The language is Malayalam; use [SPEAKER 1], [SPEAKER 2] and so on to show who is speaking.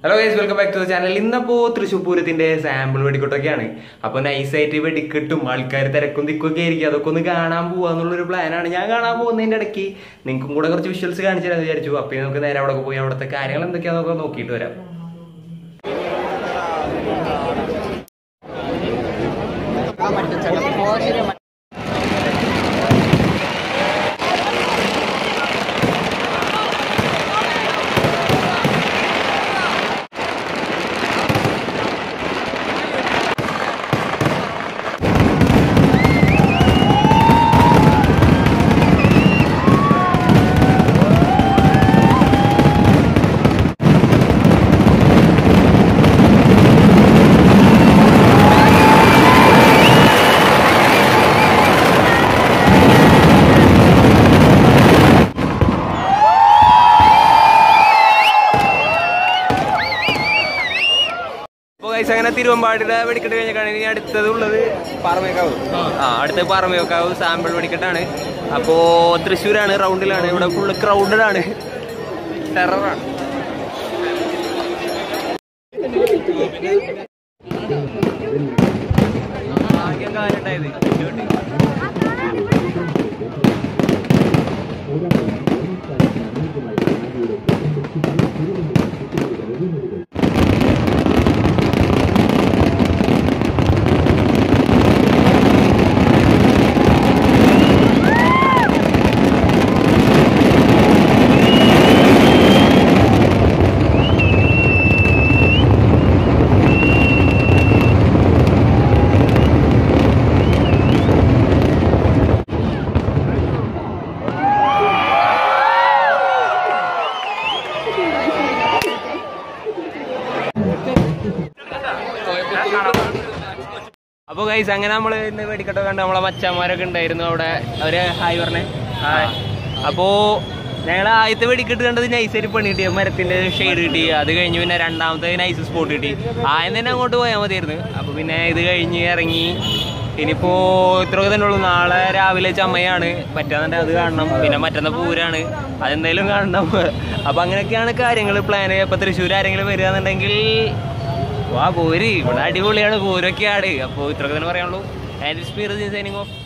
[SPEAKER 1] hello guys welcome back to the channel ഇന്നപ്പോ തൃശ്ശൂർ പൂരത്തിന്റെ സാമ്പിൾ വെടിക്കെട്ടൊക്കെയാണ് അപ്പൊ നൈസായിട്ട് വെടിക്കെട്ടും ആൾക്കാർ തിരക്കും തിക്കൊക്കെ ആയിരിക്കും അതൊക്കെ ഒന്ന് കാണാൻ പോവാന്നുള്ളൊരു പ്ലാനാണ് ഞാൻ കാണാൻ പോകുന്നതിന്റെ ഇടയ്ക്ക് നിങ്ങൾക്കും കൂടെ കുറച്ച് വിഷ്വൽസ് കാണിച്ചു തരാമെന്ന് വിചാരിച്ചു അപ്പൊ നമുക്ക് നേരെ അവിടെ പോയി അവിടുത്തെ കാര്യങ്ങൾ എന്തൊക്കെയാണെന്നൊക്കെ നോക്കിയിട്ട് വരാം അപ്പോൾ ഗൈസ് അങ്ങനെ തിരുവമ്പാടിയുടെ വെടിക്കെട്ട് കഴിഞ്ഞാൽ ഇനി അടുത്തത് ഉള്ളത് പാറമേക്കാവ് ആ അടുത്ത പാറമേക്കാവ് സാമ്പിൾ വെടിക്കെട്ടാണ് അപ്പോൾ തൃശ്ശൂരാണ് റൗണ്ടിലാണ് ഇവിടെ ഫുള്ള് ക്രൗഡഡ് ആണ് ടെററാണ് ആദ്യം കാലം ഉണ്ടായത് അപ്പൊ ഗൈസ് അങ്ങനെ നമ്മള് ഇന്ന് വെടിക്കെട്ട് കണ്ട് നമ്മളെ മച്ചന്മാരൊക്കെ ഉണ്ടായിരുന്നു അവിടെ അവര് ഹായ് പറഞ്ഞേ അപ്പോ ഞങ്ങൾ ആദ്യത്തെ വെടിക്കെട്ട് കണ്ടത് നൈസായിട്ട് പണി കിട്ടി മരത്തിന്റെ ഷെയ്ഡ് കിട്ടി അത് കഴിഞ്ഞ് പിന്നെ രണ്ടാമത്തെ നൈസ് സ്പോട്ട് കിട്ടി ആദ്യം തന്നെ അങ്ങോട്ട് പോയാൽ മതിയായിരുന്നു അപ്പൊ പിന്നെ ഇത് കഴിഞ്ഞ് ഇറങ്ങി ഇനിയിപ്പോ ഇത്രയൊക്കെ തന്നെ ഉള്ളൂ നാളെ രാവിലെ ചമ്മയാണ് പറ്റാന്നുണ്ട് അത് കാണണം പിന്നെ മറ്റന്ന പൂരാണ് അതെന്തായാലും കാണണം അപ്പൊ അങ്ങനെയൊക്കെയാണ് കാര്യങ്ങൾ പ്ലാൻ ഇപ്പൊ തൃശ്ശൂർ ആരെങ്കിലും വരികയാണെന്നുണ്ടെങ്കിൽ വാ പോര് ഇവിടെ അടിപൊളിയാണ് പൂരൊക്കെയാണ് അപ്പോൾ ഇത്രയൊക്കെ തന്നെ പറയാനുള്ളൂ ആൻഡ് സ്പീർ സൈനിങ് ഓഫ്